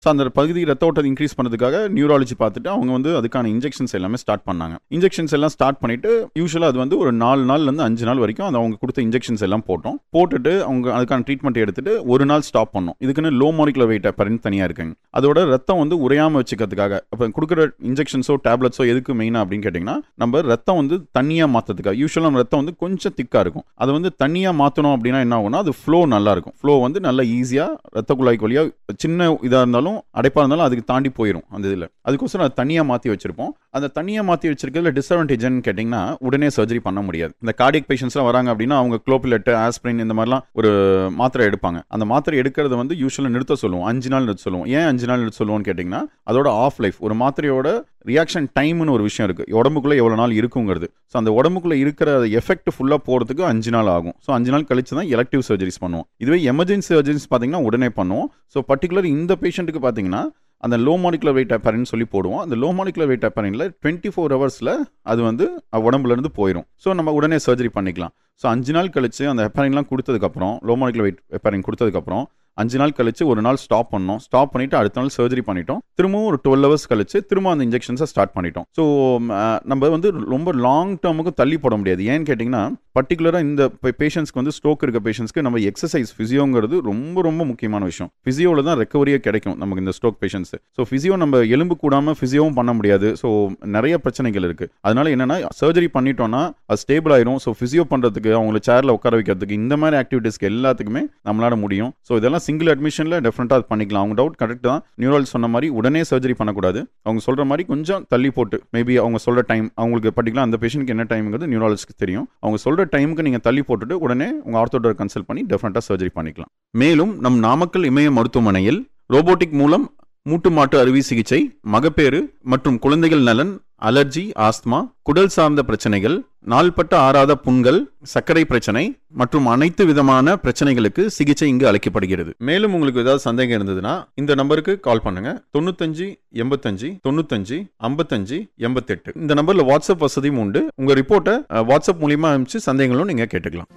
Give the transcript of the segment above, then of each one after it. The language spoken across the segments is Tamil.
ஸோ அந்த பகுதி ரத்த ஓட்டத்தை இன்க்ரீஸ் பண்ணதுக்காக நியூராலஜி பார்த்துட்டு அவங்க வந்து அதுக்கான இன்ஜெக்ஷன்ஸ் எல்லாமே ஸ்டார்ட் பண்ணாங்க இன்ஜெக்ஷன்ஸ் எல்லாம் ஸ்டார்ட் பண்ணிட்டு யூஸ்வலாக அது வந்து ஒரு நாலு நாள்லேருந்து அஞ்சு நாள் வரைக்கும் அது அவங்க கொடுத்த இன்ஜெக்ஷன்ஸ் எல்லாம் போட்டோம் போட்டுட்டு அவங்க அதுக்கான ட்ரீட்மெண்ட் எடுத்துட்டு ஒரு நாள் ஸ்டாப் பண்ணோம் இதுக்குன்னு லோ மாலிகுலர் வெயிட் அப்படின்னு தனியாக இருக்குங்க அதோட ரத்தம் வந்து உறையாமல் வச்சுக்கிறதுக்காக அப்போ கொடுக்குற இன்ஜெக்ஷன்ஸோ டேப்லெட்ஸோ எதுக்கு மெயினாக அப்படின்னு கேட்டிங்கன்னா நம்ம ரத்தம் வந்து தண்ணியாக மாற்றுறதுக்காக யூஸ்வலாக நம்ம ரத்தம் வந்து கொஞ்சம் திக்காக இருக்கும் அதை வந்து தண்ணியாக மாற்றணும் அப்படின்னா என்ன ஆகும்னா அது ஃப்ளோ நல்லா இருக்கும் ஃப்ளோ வந்து நல்லா ஈஸியாக ரத்த குழாய்க்கு வழியாக சின்ன இதாக இருந்தாலும் அடைப்பாக இருந்தாலும் அதுக்கு தாண்டி போயிடும் அந்த இதில் அதுக்கோசரம் அதை தனியாக மாற்றி வச்சிருப்போம் அந்த தனியாக மாற்றி வச்சிருக்கிறதுல டிஸ்அட்வான்டேஜ்னு கேட்டிங்கன்னா உடனே சர்ஜரி பண்ண முடியாது இந்த கார்டியக் பேஷண்ட்ஸ்லாம் வராங்க அப்படின்னா அவங்க குளோபிலெட் ஆஸ்பிரின் இந்த மாதிரிலாம் ஒரு மாத்திரை எடுப்பாங்க அந்த மாத்திரை எடுக்கிறத வந்து யூஸ்வலாக நிறுத்த சொல்லுவோம் அஞ்சு நாள் நிறுத்த சொல்லுவோம் ஏன் அஞ்சு நாள் நிறுத்த சொல்லுவோம்னு கேட்டிங்கன்னா அதோட ஆஃப் லைஃப் ஒரு மாத்திரையோட ரியாக்ஷன் டைம்னு ஒரு விஷயம் இருக்குது உடம்புக்குள்ளே எவ்வளோ நாள் இருக்குங்கிறது ஸோ அந்த உடம்புக்குள்ளே இருக்கிற எஃபெக்ட் ஃபுல்லாக போகிறதுக்கு அஞ்சு நாள் ஆகும் ஸோ அஞ்சு நாள் கழிச்சு தான் எலக்டிவ் சர்ஜரிஸ் பண்ணுவோம் இதுவே எமர்ஜென்சி சர்ஜரிஸ் பார்த்தீங்கன்னா உடனே பண்ணுவோம் ஸோ பர்டிகுலர் இந்த பேஷண்ட்டுக்கு பார்த்தீங்கன்னா அந்த லோ மாலிகுலர் வெயிட் அப்பரின்னு சொல்லி போடுவோம் அந்த லோ மாலிகுலர் வெயிட் அப்பரின்ல டுவெண்ட்டி ஃபோர் ஹவர்ஸில் அது வந்து உடம்புலேருந்து போயிடும் ஸோ நம்ம உடனே சர்ஜரி பண்ணிக்கலாம் ஸோ அஞ்சு நாள் கழிச்சு அந்த ஹெப்பரின்லாம் கொடுத்ததுக்கப்புறம் லோ மாலிகுலர் வெயிட் ஹெப்பரின் கொடுத்ததுக்கப்புறம் அஞ்சு நாள் கழிச்சு ஒரு நாள் ஸ்டாப் பண்ணோம் ஸ்டாப் பண்ணிட்டு அடுத்த நாள் சர்ஜரி பண்ணிட்டோம் திரும்பவும் ஒரு டுவெல் ஹவர்ஸ் கழிச்சு திரும்ப அந்த இன்ஜெக்ஷன்ஸை ஸ்டார்ட் பண்ணிட்டோம் ஸோ நம்ம வந்து ரொம்ப லாங் டேர்முக்கு தள்ளி போட முடியாது ஏன்னு கேட்டிங்கன்னா பர்டிகுலராக இந்த பேஷண்ட்ஸ்க்கு வந்து ஸ்ட்ரோக் இருக்க பேஷண்ட்ஸ்க்கு நம்ம எக்ஸசைஸ் ஃபிசியோங்கிறது ரொம்ப ரொம்ப முக்கியமான விஷயம் ஃபிசியோவில் தான் ரெக்கவரியே கிடைக்கும் நமக்கு இந்த ஸ்ட்ரோக் பேஷண்ட்ஸ் ஸோ ஃபிசியோ நம்ம எலும்பு கூடாமல் ஃபிசியோவும் பண்ண முடியாது ஸோ நிறைய பிரச்சனைகள் இருக்குது அதனால என்னன்னா சர்ஜரி பண்ணிட்டோம்னா அது ஸ்டேபிள் ஆயிரும் ஸோ ஃபிசியோ பண்ணுறதுக்கு அவங்கள சேரில் உட்கார வைக்கிறதுக்கு இந்த மாதிரி ஆக்டிவிட்டீஸ்க்கு எல்லாத்துக்குமே நம்மளால முடியும் ஸோ இதெல்லாம் சிங்கிள் அட்மிஷனில் டெஃபினட்டாக பண்ணிக்கலாம் அவங்க டவுட் கரெக்ட் தான் நியூரல் சொன்ன மாதிரி உடனே சர்ஜரி பண்ணக்கூடாது அவங்க சொல்கிற மாதிரி கொஞ்சம் தள்ளி போட்டு மேபி அவங்க சொல்கிற டைம் அவங்களுக்கு பர்டிகுலர் அந்த பேஷண்ட்க்கு என்ன டைம்ங்கிறது நியூராலஜிக்கு தெரியும் அவங்க சொல்கிற டைமுக்கு நீங்கள் தள்ளி போட்டுட்டு உடனே உங்கள் ஆர்த்தோடர் கன்சல்ட் பண்ணி டெஃபினட்டாக சர்ஜரி பண்ணிக்கலாம் மேலும் நம் நாமக்கல் இமய மருத்துவமனையில் ரோபோட்டிக் மூலம் மூட்டு மாட்டு அறுவை சிகிச்சை மகப்பேறு மற்றும் குழந்தைகள் நலன் அலர்ஜி ஆஸ்துமா குடல் சார்ந்த பிரச்சனைகள் நாள்பட்ட ஆறாத புண்கள் சர்க்கரை பிரச்சனை மற்றும் அனைத்து விதமான பிரச்சனைகளுக்கு சிகிச்சை இங்கு அளிக்கப்படுகிறது மேலும் உங்களுக்கு ஏதாவது சந்தேகம் இருந்ததுன்னா இந்த நம்பருக்கு கால் பண்ணுங்க தொண்ணூத்தஞ்சு எண்பத்தஞ்சு தொண்ணூத்தஞ்சு ஐம்பத்தஞ்சு எண்பத்தெட்டு இந்த நம்பர்ல வாட்ஸ்அப் வசதியும் உண்டு உங்க ரிப்போர்ட்டை அஹ், வாட்ஸ்அப் மூலியமா அனுப்பிச்சு சந்தேகங்களும் நீங்க கேட்டுக்கலாம்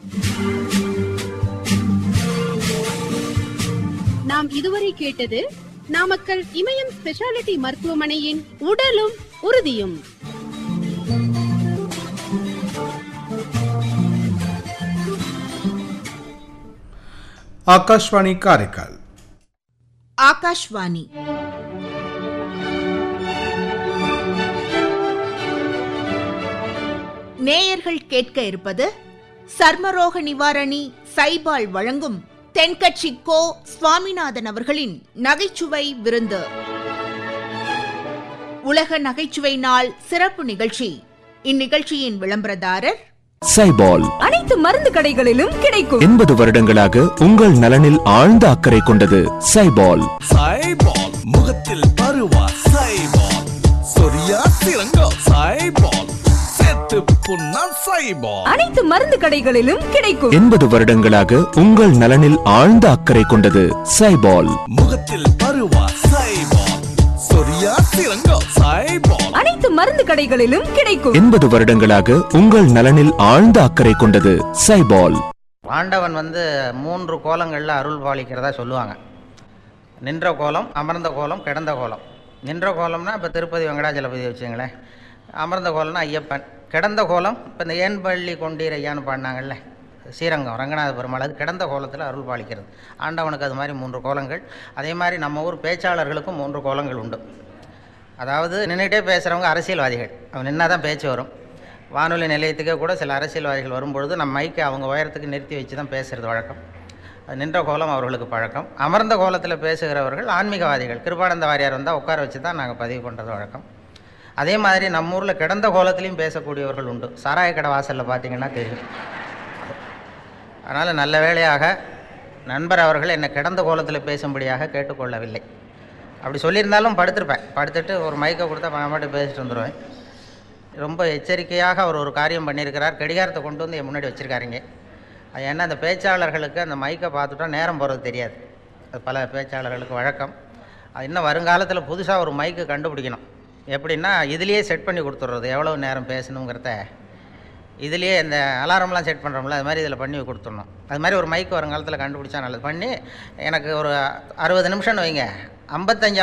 நாம் இதுவரை கேட்டது நாமக்கல் இமயம் ஸ்பெஷாலிட்டி மருத்துவமனையின் உடலும் உறுதியும் ஆகாஷ்வாணி காரைக்கால் ஆகாஷ்வாணி நேயர்கள் கேட்க இருப்பது சர்மரோக நிவாரணி சைபால் வழங்கும் தென்கட்சி கோ சுவாமிநாதன் அவர்களின் நகைச்சுவை விருந்து உலக நகைச்சுவை நாள் சிறப்பு நிகழ்ச்சி இந்நிகழ்ச்சியின் விளம்பரதாரர் சைபால் அனைத்து மருந்து கடைகளிலும் கிடைக்கும் எண்பது வருடங்களாக உங்கள் நலனில் ஆழ்ந்த அக்கறை கொண்டது சைபால் சைபால் முகத்தில் பருவா சைபால் சொரியா சிறங்கோ சைபால் செத்து புண்ணா சைபால் அனைத்து மருந்து கடைகளிலும் கிடைக்கும் எண்பது வருடங்களாக உங்கள் நலனில் ஆழ்ந்த அக்கறை கொண்டது சைபால் முகத்தில் பருவா சைபால் சொரியா சிறங்கோ சைபால் அனைத்து மருந்து கடைகளிலும் கிடைக்கும் எண்பது வருடங்களாக உங்கள் நலனில் ஆழ்ந்த அக்கறை கொண்டது சைபால் ஆண்டவன் வந்து மூன்று கோலங்களில் அருள் பாலிக்கிறதா சொல்லுவாங்க நின்ற கோலம் அமர்ந்த கோலம் கிடந்த கோலம் நின்ற கோலம்னா இப்போ திருப்பதி வெங்கடாஜலபதி வச்சுங்களேன் அமர்ந்த கோலம்னா ஐயப்பன் கிடந்த கோலம் இப்போ இந்த ஏன் பள்ளி கொண்டீர் ஐயான்னு பாடினாங்கல்ல ஸ்ரீரங்கம் ரங்கநாத பெருமாள் அது கிடந்த கோலத்தில் அருள் பாலிக்கிறது ஆண்டவனுக்கு அது மாதிரி மூன்று கோலங்கள் அதே மாதிரி நம்ம ஊர் பேச்சாளர்களுக்கும் மூன்று கோலங்கள் உண்டு அதாவது நின்றுட்டே பேசுகிறவங்க அரசியல்வாதிகள் அவன் நின்னா தான் பேச்சு வரும் வானொலி நிலையத்துக்கே கூட சில அரசியல்வாதிகள் வரும்பொழுது நம்ம மைக்கை அவங்க உயரத்துக்கு நிறுத்தி வச்சு தான் பேசுகிறது வழக்கம் அது நின்ற கோலம் அவர்களுக்கு பழக்கம் அமர்ந்த கோலத்தில் பேசுகிறவர்கள் ஆன்மீகவாதிகள் கிருபானந்த வாரியார் வந்தால் உட்கார வச்சு தான் நாங்கள் பதிவு பண்ணுறது வழக்கம் அதே மாதிரி நம்ம ஊரில் கிடந்த கோலத்திலையும் பேசக்கூடியவர்கள் உண்டு சாராய கடை வாசலில் பார்த்தீங்கன்னா தெரியும் அதனால் நல்ல வேளையாக நண்பர் அவர்கள் என்னை கிடந்த கோலத்தில் பேசும்படியாக கேட்டுக்கொள்ளவில்லை அப்படி சொல்லியிருந்தாலும் படுத்திருப்பேன் படுத்துட்டு ஒரு மைக்கை கொடுத்தா நான் மட்டும் பேசிட்டு வந்துடுவேன் ரொம்ப எச்சரிக்கையாக அவர் ஒரு காரியம் பண்ணியிருக்கிறார் கடிகாரத்தை கொண்டு வந்து என் முன்னாடி வச்சுருக்காருங்க அது ஏன்னா அந்த பேச்சாளர்களுக்கு அந்த மைக்கை பார்த்துட்டா நேரம் போகிறது தெரியாது அது பல பேச்சாளர்களுக்கு வழக்கம் அது இன்னும் வருங்காலத்தில் புதுசாக ஒரு மைக்கு கண்டுபிடிக்கணும் எப்படின்னா இதுலேயே செட் பண்ணி கொடுத்துட்றது எவ்வளோ நேரம் பேசணுங்கிறத இதுலேயே இந்த அலாரம்லாம் செட் பண்ணுறோம்ல அது மாதிரி இதில் பண்ணி கொடுத்துடணும் அது மாதிரி ஒரு மைக் வருங்காலத்தில் கண்டுபிடிச்சா நல்லது பண்ணி எனக்கு ஒரு அறுபது நிமிஷம்னு வைங்க ஐம்பத்தஞ்சு